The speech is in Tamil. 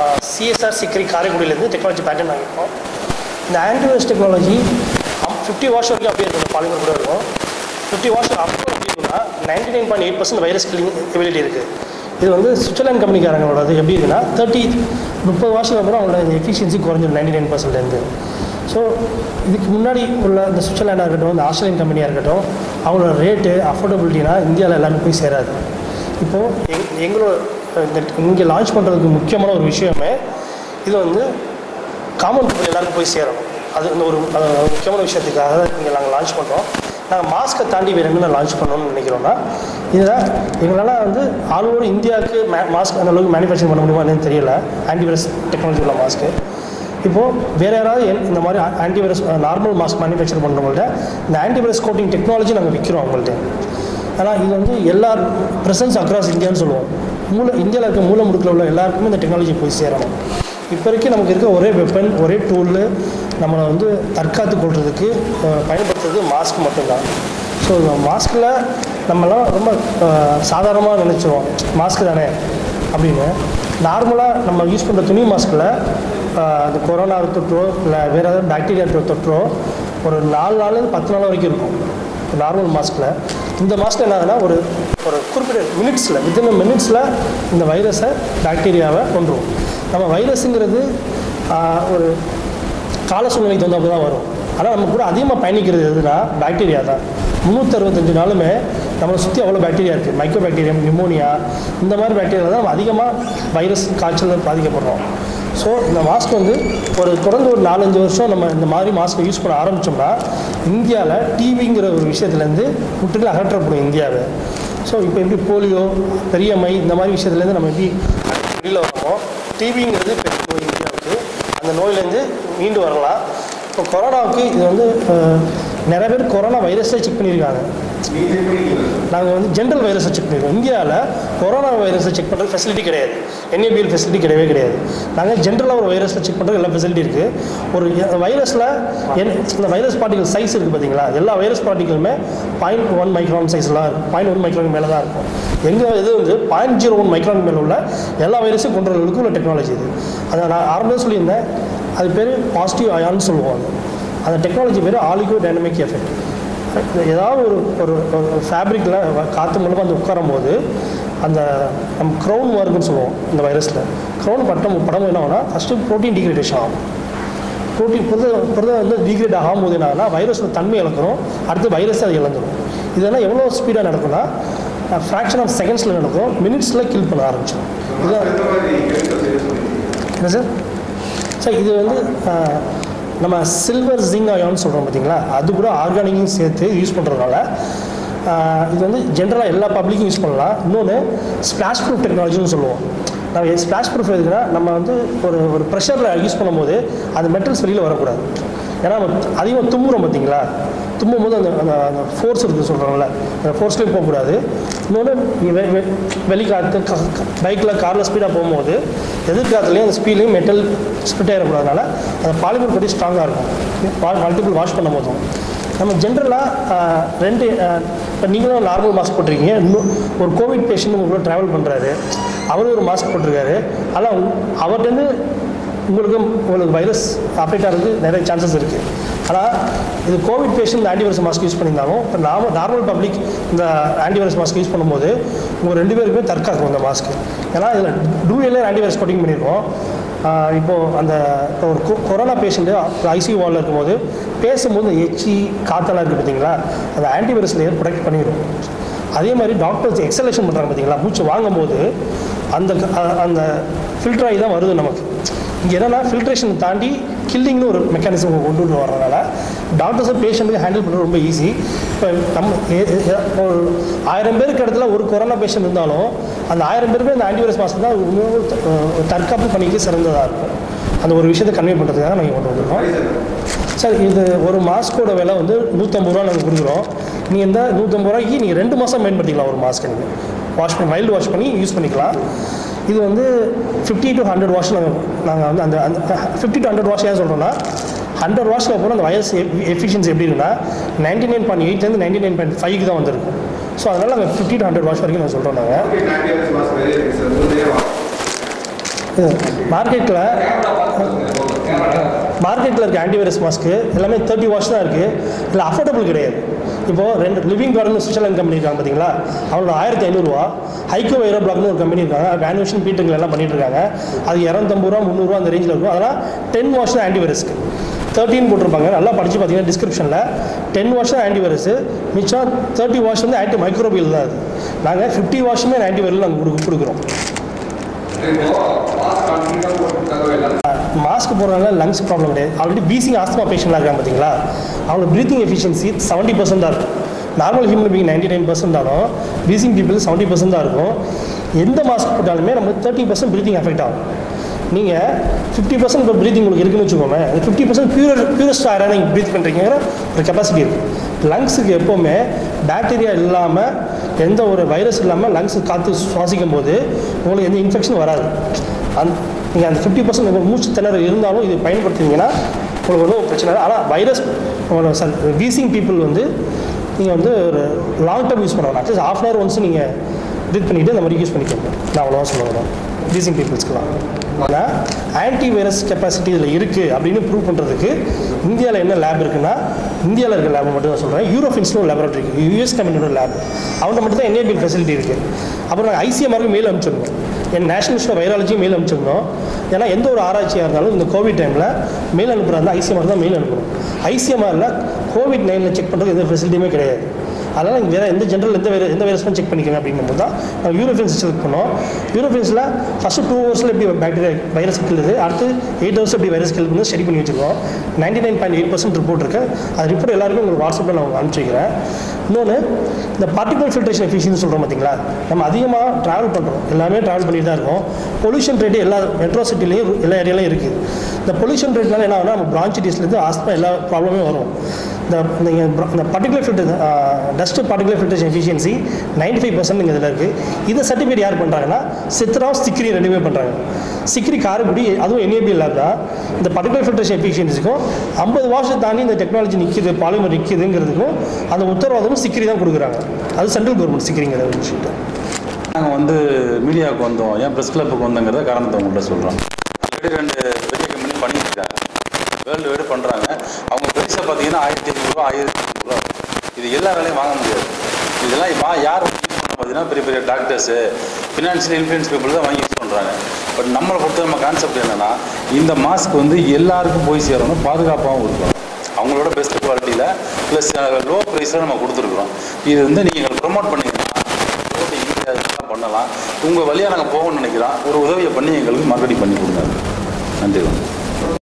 சிஎஸ்ஆர் சிக்கரி காரைக்குடியிலேருந்து டெக்னாலஜி பேட்டன் வாங்கியிருக்கோம் இந்த ஆன்டிவைரஸ் டெக்னாலஜி ஃபிஃப்டி வாஷ் வரைக்கும் அப்படியே இருக்கும் பாலிமர் கூட இருக்கும் ஃபிஃப்டி வாஷ் அப்புறம் எப்படி இருக்குன்னா ninety nine point eight percent virus killing ability இருக்குது இது வந்து சுவிட்சர்லாந்து கம்பெனிக்காரங்களோடது எப்படி இருக்குன்னா தேர்ட்டி முப்பது வருஷத்துக்கு அப்புறம் அவங்களோட எஃபிஷியன்சி குறைஞ்சிடும் நைன்டி நைன் பர்சன்ட்லேருந்து ஸோ இதுக்கு முன்னாடி உள்ள இந்த சுவிட்சர்லாண்டாக இருக்கட்டும் இந்த ஆஸ்திரேலியன் கம்பெனியாக இருக்கட்டும் அவங்களோட ரேட்டு அஃபோர்டபுளிட்டினா இந்தியாவில் எல்லாருக்கும் போய் சேராது இப்போது எங் எங்களோட இந்த இங்கே லான்ச் பண்ணுறதுக்கு முக்கியமான ஒரு விஷயமே இது வந்து காமன் பீப்புள் எல்லாருக்கும் போய் சேரணும் அது இந்த ஒரு அஹ், முக்கியமான விஷயத்துக்காக இங்கே நாங்கள் லான்ச் பண்ணுறோம் நாங்கள் மாஸ்க்கை தாண்டி வேறு என்னென்ன லான்ச் பண்ணணும்னு நினைக்கிறோம்னா இதில் எங்களால் வந்து ஆல் ஓவர் இந்தியாவுக்கு மே மாஸ்க் அந்த அளவுக்கு மேனுஃபேக்சரிங் பண்ண முடியுமா என்னன்னு தெரியல ஆன்டிவைரஸ் டெக்னாலஜி உள்ள மாஸ்க்கு இப்போது வேறு யாராவது என்- இந்த மாதிரி ஆன்டிவைரஸ் நார்மல் மாஸ்க் மேனுஃபேக்சர் பண்ணுறவங்கள்ட்ட இந்த ஆன்டிவைரஸ் கோட்டிங் டெக்னாலஜி நாங்கள் விற்கிறோம் அவங்கள்ட்ட ஆனால் இது வந்து எல்லா ப்ரெசன்ஸ் அக்ராஸ் இந்தியான்னு சொல்லுவோம் மூல இந்தியாவில் இருக்க மூல முடுக்கில் உள்ள எல்லாருக்குமே இந்த டெக்னாலஜி போய் சேரணும் இப்போ வரைக்கும் நமக்கு இருக்க ஒரே வெப்பன் ஒரே டூலு நம்மளை வந்து தற்காத்து கொள்றதுக்கு அஹ், பயன்படுத்துறது மாஸ்க் மட்டும்தான் ஸோ மாஸ்கில் நம்மலாம் ரொம்ப சாதாரணமாக நினச்சிருவோம் மாஸ்க் தானே அப்படின்னு நார்மலாக நம்ம யூஸ் பண்ணுற துணி மாஸ்கில் அந்த கொரோனா தொற்றோ இல்லை வேறு ஏதாவது பாக்டீரியா தொற்றோ ஒரு நாலு நாள் பத்து நாள் வரைக்கும் இருக்கும் நார்மல் மாஸ்கில் இந்த மாஸ்கில் என்ன ஆகுதுன்னா ஒரு ஒரு குறிப்பிட்ட மினிட்ஸில் வித்தின் மினிட்ஸில் இந்த வைரஸை பாக்டீரியாவை கொண்டுரும் நம்ம வைரஸுங்கிறது ஆஹ், ஒரு கால சூழ்நிலைக்கு தகுந்தாப்பு தான் வரும் ஆனால் நம்ம கூட அதிகமாக பயணிக்கிறது எதுனா பாக்டீரியா தான் முந்நூற்றறுபத்தஞ்சு நாளுமே நம்மளை சுற்றி அவ்வளோ பாக்டீரியா இருக்குது மைக்ரோ பாக்டீரியம் நிமோனியா இந்த மாதிரி பாக்டீரியா தான் நம்ம அதிகமாக வைரஸ் காய்ச்சல் பாதிக்கப்படுறோம் ஸோ இந்த மாஸ்க் வந்து ஒரு தொடர்ந்து ஒரு நாலஞ்சு வருஷம் நம்ம இந்த மாதிரி மாஸ்க்கை யூஸ் பண்ண ஆரம்பித்தோம்னா இந்தியாவில் டிவிங்கிற ஒரு விஷயத்துலேருந்து முற்றிலும் அகற்றப்படும் இந்தியாவை ஸோ இப்போ எப்படி போலியோ பெரியம்மை இந்த மாதிரி விஷயத்துலேருந்து நம்ம எப்படி வெளியில் வரமோ டிவிங்கிறது பெரிய நோய் இந்தியாவுக்கு அந்த நோயிலேருந்து மீண்டு வரலாம் இப்போ கொரோனாவுக்கு இது வந்து அஹ், நிறைய பேர் கொரோனா வைரஸை செக் பண்ணியிருக்காங்க நாங்கள் வந்து ஜென்ரல் வைரஸை செக் பண்ணியிருக்கோம் இந்தியாவில் கொரோனா வைரஸை செக் பண்ணுறது ஃபெசிலிட்டி கிடையாது என்ஏபிஎல் ஃபெசிலிட்டி கிடையவே கிடையாது நாங்கள் ஜென்ரலாக ஒரு வைரஸை செக் பண்ணுறது எல்லா ஃபெசிலிட்டி இருக்குது ஒரு வைரஸில் என் இந்த வைரஸ் பார்ட்டிகல் சைஸ் இருக்குது பார்த்தீங்களா எல்லா வைரஸ் பார்ட்டிகளுமே பாயிண்ட் ஒன் மைக்ரான் சைஸ்லாம் பாயிண்ட் ஒன் மைக்ரான் மேலே தான் இருக்கும் எங்கள் இது வந்து பாயிண்ட் ஜீரோ ஒன் மைக்ரான் மேலே உள்ள எல்லா வைரஸையும் கொண்டுறதுக்கு உள்ள டெக்னாலஜி இது அதை நான் ஆரம்பத்தில் சொல்லியிருந்தேன் அது பேர் பாசிட்டிவ் அயான்னு சொல்லுவாங்க அந்த டெக்னாலஜி பேர் ஆலிகோ டைனமிக் எஃபெக்ட் ஏதாவது ஒரு ஒரு ஒரு ஃபேப்ரிக்கில் காற்று மூலமாக வந்து உட்காரும் போது அந்த நம்ம க்ரௌன் மார்க்குன்னு சொல்லுவோம் இந்த வைரஸில் க்ரௌன் பட்டம் படம் என்ன ஆகும்னா ஃபஸ்ட்டு ப்ரோட்டீன் டிகிரேடேஷன் ஆகும் ப்ரோட்டீன் புரத புரதம் வந்து டிகிரேட் ஆகும்போது என்னன்னா வைரஸோட தன்மை இழக்கிறோம் அடுத்து வைரஸ் அது இழந்துடும் இதெல்லாம் எவ்வளோ ஸ்பீடாக நடக்கும்னா ஃப்ராக்ஷன் ஆஃப் செகண்ட்ஸில் நடக்கும் மினிட்ஸில் கில் பண்ண ஆரம்பிச்சிடும் இதுதான் என்ன சார் சார் இது வந்து ஆஹ், நம்ம சில்வர் ஜிங்க் அயான்னு சொல்கிறோம் பார்த்தீங்களா அது கூட ஆர்கானிக்கையும் சேர்த்து யூஸ் பண்ணுறதுனால இது வந்து ஜென்ரலாக எல்லா பப்ளிக்கும் யூஸ் பண்ணலாம் இன்னொன்று ஸ்பிளாஷ் ப்ரூஃப் டெக்னாலஜின்னு சொல்லுவோம் நம்ம ஸ்பிளாஷ் ப்ரூஃப் எதுக்குன்னா நம்ம வந்து ஒரு ஒரு ப்ரெஷரில் யூஸ் பண்ணும்போது அந்த மெட்டல்ஸ் வெளியில் வரக்கூடாது ஏன்னா நம்ம அதிகமாக தும்புறோம் பார்த்தீங்களா தும்பும் போது அந்த அந்த அந்த ஃபோர்ஸ் இருக்குது சொல்கிறாங்கல்ல அந்த ஃபோர்ஸ்லேயும் போகக்கூடாது இன்னொன்று நீ வெ வெ வெளிக்காற்று பைக்கில் காரில் ஸ்பீடாக போகும்போது எதிர்காலத்துலேயும் அந்த ஸ்பீட்லேயும் மெட்டல் ஸ்பிட் ஆகிடக்கூடாதனால அந்த பாலிமர் படி ஸ்ட்ராங்காக இருக்கும் மல்டிபிள் வாஷ் பண்ணும் போதும் நம்ம ஜென்ரலாக ரெண்டு இப்போ நீங்களும் நார்மல் மாஸ்க் போட்டிருக்கீங்க இன்னும் ஒரு கோவிட் பேஷண்ட் உங்களோட ட்ராவல் பண்ணுறாரு அவரும் ஒரு மாஸ்க் போட்டிருக்காரு ஆனால் அவர்கிட்டருந்து உங்களுக்கு உங்களுக்கு வைரஸ் அஃபெக்ட் ஆகிறதுக்கு நிறைய சான்சஸ் இருக்குது ஆனால் இது Covid patient antivirus mask use பண்ணியிருந்தாலும் இப்போ நாம நார்மல் பப்ளிக் இந்த ஆன்டிவைரஸ் மாஸ்க் யூஸ் பண்ணும்போது உங்கள் ரெண்டு பேருக்குமே தற்காக்கும் இந்த மாஸ்க்கு ஏன்னா இதில் டூஎல்ஏ ஆன்டிவைரஸ் கோட்டிங் பண்ணியிருக்கோம் ஆஹ் இப்போ அந்த இப்போ ஒரு கொ- கொரோனா பேஷண்ட்டு ஐசியூ வார்டில் இருக்கும்போது பேசும்போது எச்சி காத்தெல்லாம் இருக்குது பார்த்தீங்களா அந்த ஆன்டிவைரஸ் லேயர் ப்ரொடெக்ட் பண்ணிடும் அதே மாதிரி டாக்டர்ஸ் எக்ஸலேஷன் பண்ணுறாங்க பார்த்தீங்களா மூச்சு வாங்கும்போது அந்த க- அ- அந்த ஃபில்டர் ஆகி தான் வருது நமக்கு இங்கே என்னென்னா ஃபில்ட்ரேஷன் தாண்டி கில்லிங்னு ஒரு மெக்கானிசம் கொண்டு வந்து வர்றதுனால டாக்டர்ஸும் பேஷண்ட்டுக்கு ஹேண்டில் பண்ணுறது ரொம்ப ஈஸி இப்போ நம்ம ஏ- ஏ- ஒரு ஆயிரம் பேருக்கு இடத்துல ஒரு கொரோனா பேஷண்ட் இருந்தாலும் அந்த ஆயிரம் பேருமே இந்த ஆன்டிவைரஸ் மாஸ்க் தான் உண்மையாக த- அஹ் தற்காப்பு பணிக்கு சிறந்ததாக இருக்கும் அந்த ஒரு விஷயத்தை கன்வே பண்ணுறதுக்காக நாங்கள் கொண்டு வந்திருக்கோம் சார் இது ஒரு மாஸ்கோட விலை வந்து நூற்றம்பது ரூபா நாங்கள் கொடுக்குறோம் நீங்கள் இந்த நூற்றம்பது ரூபாய்க்கு நீங்கள் ரெண்டு மாதம் பயன்படுத்திக்கலாம் ஒரு மாஸ்க் நீங்கள் வாஷ் பண்ணி மைல்டு வாஷ் பண்ணி யூஸ் பண்ணிக்கலாம் இது வந்து ஃபிஃப்டி டு ஹண்ட்ரட் வாஷ் நாங்கள் நாங்கள் வந்து அந்த அந்த ஃபிஃப்டி டு ஹண்ட்ரட் வாஷ் ஏன் சொல்கிறோன்னா ஹண்ட்ரட் வாஷ்க்கு அப்புறம் அந்த வயசு எஃபிஷியன்சி எப்படி இருக்குன்னா நைன்டி நைன் பாயிண்ட் எயிட்லேருந்து நைன்டி நைன் பாயிண்ட் ஃபைவ்க்கு தான் வந்திருக்கும் ஸோ அதனால் நாங்கள் ஃபிஃப்டி டு ஹண்ட்ரட் வாஷ் வரைக்கும் நாங்கள் சொல்கிறோம் நாங்கள் மார்க்கெட்டில் மார்க்கெட்டில் இருக்க ஆன்டிவைரஸ் மாஸ்க்கு எல்லாமே தேர்ட்டி வாட்ஸ் தான் இருக்குது இல்லை அஃபோர்டபுள் கிடையாது இப்போது ரெண்டு லிவிங் கார்டன் சுவிட்சர்லாந்து கம்பெனி இருக்காங்க பார்த்தீங்களா அவங்களோட ஆயிரத்தி ஐநூறுரூவா ஹைக்கோ வைரோ பிளாக்னு ஒரு கம்பெனி இருக்காங்க வேனுவேஷன் பீட்டுங்கள் எல்லாம் பண்ணிட்டு இருக்காங்க அது இரநூத்தம்பது ரூபா முந்நூறுரூவா அந்த ரேஞ்சில் இருக்கும் அதெல்லாம் டென் வாட்ஸ் தான் ஆன்டிவைரஸ்க்கு தேர்ட்டின் போட்டிருப்பாங்க நல்லா படித்து பார்த்தீங்கன்னா டிஸ்கிரிப்ஷனில் டென் வாட்ஸ் தான் ஆன்டிவைரஸ் மிச்சம் தேர்ட்டி வாட்ஸ் வந்து ஆன்டி மைக்ரோபியல் தான் அது நாங்கள் ஃபிஃப்டி வாட்ஸுமே ஆன்டிவைரல் நாங்கள் கொடுக்க கொடுக்குறோம் மாஸ்க் போடுறதுனால லங்ஸ் ப்ராப்ளம் கிடையாது ஆல்ரெடி பீசிங் ஆஸ்துமா பேஷண்ட்லாம் இருக்காங்க பார்த்தீங்களா அவங்க ப்ரீத்திங் எஃபிஷியன்சி செவன்ட்டி பர்சன்ட் தான் இருக்கும் normal human being ninety nine percent ஆகும் பீசிங் பீப்புள் செவன்ட்டி பர்சன்ட் தான் இருக்கும் எந்த மாஸ்க் போட்டாலுமே நமக்கு தேர்ட்டி பர்சன்ட் ப்ரீத்திங் எஃபெக்ட் ஆகும் நீங்கள் ஃபிஃப்டி பர்சன்ட் இப்போ ப்ரீத்திங் உங்களுக்கு இருக்குன்னு வச்சுக்கோங்க அந்த ஃபிஃப்டி பர்சன்ட் பியூர் பியூரஸ்ட் ஏராக நீங்கள் ப்ரீத் பண்ணுறீங்கிற ஒரு கெப்பாசிட்டி இருக்குது லங்ஸுக்கு எப்போவுமே பாக்டீரியா இல்லாமல் எந்த ஒரு வைரஸ் இல்லாமல் லங்ஸ் காற்று சுவாசிக்கும் போது உங்களுக்கு எந்த இன்ஃபெக்ஷன் வராது அந் நீங்கள் அந்த ஃபிஃப்டி பர்சன்ட் உங்கள் மூச்சு திணறல் இருந்தாலும் இது பயன்படுத்துனீங்கன்னா உங்களுக்கு ஒன்றும் பிரச்சனை இல்லை ஆனால் வைரஸ் உங்களோட சல் வீசிங் பீப்புள் வந்து நீங்கள் வந்து ஒரு லாங் டர்ம் யூஸ் பண்ணணும் at least half an hour once நீங்கள் ப்ரீத் பண்ணிவிட்டு இந்த மாதிரி யூஸ் பண்ணிக்கோங்க நான் அவ்வளோவா சொல்ல வரேன் வீசிங் பீப்புள்ஸ்க்குலாம் ஆனால் ஆன்டி வைரஸ் கெப்பாசிட்டி இதில் இருக்குது அப்படின்னு ப்ரூவ் பண்ணுறதுக்கு இந்தியாவில் என்ன லேப் இருக்குன்னா இந்தியாவில் இருக்க லேப் மட்டும் தான் சொல்கிறேன் யூரோஃபின்ஸ்னு ஒரு லேபரேட்டரி இருக்குது யூஎஸ் கம்பெனியோட லேப் அவங்க மட்டும் தான் என்ஏபிஎல் ஃபெசிலிட்டி இருக்குது அப்புறம் நாங்கள் ஐசிஎம்ஆருக்கு மெயில் அனுப்பிச்சிருந்தோம் என் நேஷனல் இன்ஸ்டியூட் வைராலஜி மெயில் அனுப்பிச்சிருந்தோம் ஏன்னா எந்த ஒரு ஆராய்ச்சியாக இருந்தாலும் இந்த கோவிட் டைமில் மெயில் அனுப்புகிறாங்க ஐசிஎம்ஆர் தான் மெயில் அனுப்பணும் ஐசிஎம்ஆரில் கோவிட் நைனில் செக் பண்ணுறது எந்த ஃபெசிலிட்டியுமே கிடையாது அதனால் நீங்கள் வேறு எந்த ஜென்ரல் எந்த வேறு எந்த வைரஸ்மே செக் பண்ணிக்கோங்க அப்படிங்கும்போது தான் நம்ம யூரோஃபின்ஸ் செலக்ட் பண்ணோம் யூரோஃபின்ஸில் ஃபஸ்ட்டு டூ ஹவர்ஸில் எப்படி பாக்டீரியா வைரஸ் கில்லுது அடுத்து எயிட் ஹவர்ஸ் எப்படி வைரஸ் கில் பண்ணி ஸ்டடி பண்ணி வச்சுருக்கோம் ninety nine point eight percent report இருக்குது அது ரிப்போர்ட் எல்லாருக்கும் உங்களுக்கு வாட்ஸ்அப்பில் நான் உங்களுக்கு அனுப்பிச்சி வைக்கிறேன் இன்னொன்று இந்த பார்ட்டிகல் ஃபில்ட்ரேஷன் எஃபிஷியன்ஸ் சொல்கிறோம் பார்த்தீங்களா நம்ம அதிகமாக ட்ராவல் பண்ணுறோம் எல்லாமே ட்ராவல் பண்ணிட்டு தான் இருக்கோம் பொல்யூஷன் ரேட்டு எல்லா மெட்ரோ சிட்டிலையும் எல்லா ஏரியாலையும் இருக்குது இந்த பொல்யூஷன் ரேட்னால என்ன ஆகுனா நம்ம பிரான்ச்சிட்டிஸ்லேருந்து ஆஸ்மா எல்லா ப்ராப்ளமே வரும் இந்த நீங்கள் இந்த particular filter dust particular filtration efficiency ninety five percent இதில் இருக்குது இதை சர்டிஃபிகேட் யார் பண்ணுறாங்கன்னா சித்ராவும் சிக்ரி ரெண்டுமே பண்ணுறாங்க சிக்ரி காரைக்குடி அதுவும் என்ஏபி லேப் தான் இந்த பர்டிகுலர் ஃபில்டரேஷன் எஃபிஷியன்சிக்கும் ஐம்பது வருஷம் தாண்டி இந்த டெக்னாலஜி நிற்கிது பாலிமர் நிற்கிதுங்கிறதுக்கும் அந்த உத்தரவாதமும் சிக்ரி தான் கொடுக்குறாங்க அது சென்ட்ரல் கவர்மெண்ட் சிக்ரிங்கிற ஒரு விஷயத்தை நாங்கள் வந்து மீடியாவுக்கு வந்தோம் ஏன் ப்ரெஸ் கிளப்புக்கு வந்தோங்கிறத காரணத்தை உங்கள்கிட்ட சொல்கிறோம் ஆல்ரெடி ரெண்டு பெரிய கம்பெனி பண்ணிட்டு இருக்காங்க வேர்ல்டு வைடு பண்ணுறாங்க அவங்க ப்ரைஸை பார்த்தீங்கன்னா ஆயிரத்தி ஐநூறுரூவா ஆயிரத்தி ஐநூறுரூவா இது எல்லாராலையும் வாங்க முடியாது இதெல்லாம் வா யார் யூஸ் பண்ண பார்த்தீங்கன்னா பெரிய பெரிய டாக்டர்ஸு ஃபினான்ஷியல் இன்ஃப்ளூயன்ஸ் பீப்புள் தான் வாங்கி யூஸ் பண்ணுறாங்க பட் நம்மளை பொறுத்த நம்ம கான்செப்ட் என்னென்னா இந்த மாஸ்க் வந்து எல்லாருக்கும் போய் சேரணும் பாதுகாப்பாகவும் இருக்கணும் அவங்களோட பெஸ்ட் குவாலிட்டியில் ப்ளஸ் லோ ப்ரைஸில் நம்ம கொடுத்துருக்குறோம் இது வந்து நீங்கள் ப்ரொமோட் பண்ணீங்கன்னா போட்டு இந்தியா இதெல்லாம் பண்ணலாம் உங்கள் வழியாக நாங்கள் போகணும்னு நினைக்கிறோம் ஒரு உதவியை பண்ணி எங்களுக்கு மார்க்கெட்டிங் பண்ணி கொடுங்க நன்றி வணக்கம்